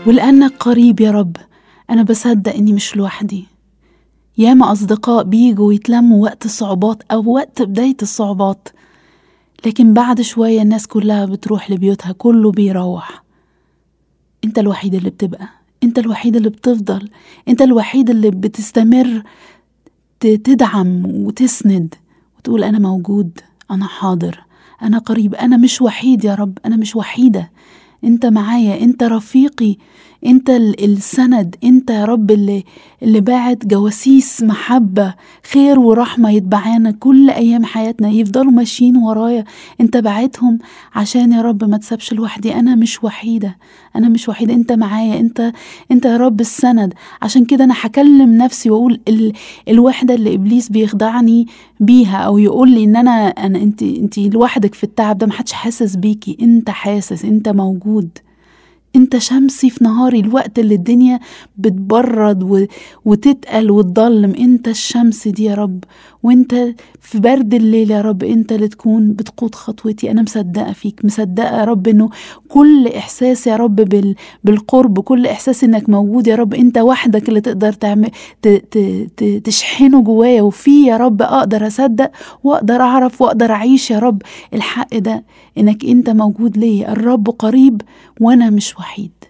ولأنك قريب يا رب أنا بصدق إني مش لوحدي ياما أصدقاء بيجوا يتلموا وقت الصعوبات أو وقت بداية الصعوبات لكن بعد شوية الناس كلها بتروح لبيوتها كله بيروح انت الوحيد اللي بتبقى انت الوحيد اللي بتفضل انت الوحيد اللي بتستمر تدعم وتسند وتقول انا موجود انا حاضر انا قريب انا مش وحيد يا رب انا مش وحيده انت معايا انت رفيقي انت السند انت يا رب اللي اللي باعت جواسيس محبه خير ورحمه يتبعانا كل ايام حياتنا يفضلوا ماشيين ورايا انت بعتهم عشان يا رب ما تسابش لوحدي انا مش وحيده انا مش وحيده انت معايا انت انت يا رب السند عشان كده انا هكلم نفسي واقول ال... الوحده اللي ابليس بيخدعني بيها او يقول لي ان انا انا انت انت لوحدك في التعب ده محدش حاسس بيكي انت حاسس انت موجود انت شمسي في نهاري الوقت اللي الدنيا بتبرد و... وتتقل وتضلم انت الشمس دي يا رب وانت في برد الليل يا رب انت اللي تكون بتقود خطوتي انا مصدقه فيك مصدقه يا رب انه كل احساس يا رب بال... بالقرب كل احساس انك موجود يا رب انت وحدك اللي تقدر تعمل ت... ت... ت... تشحنه جوايا وفيه يا رب اقدر اصدق واقدر اعرف واقدر اعيش يا رب الحق ده انك انت موجود ليا الرب قريب وانا مش وحيد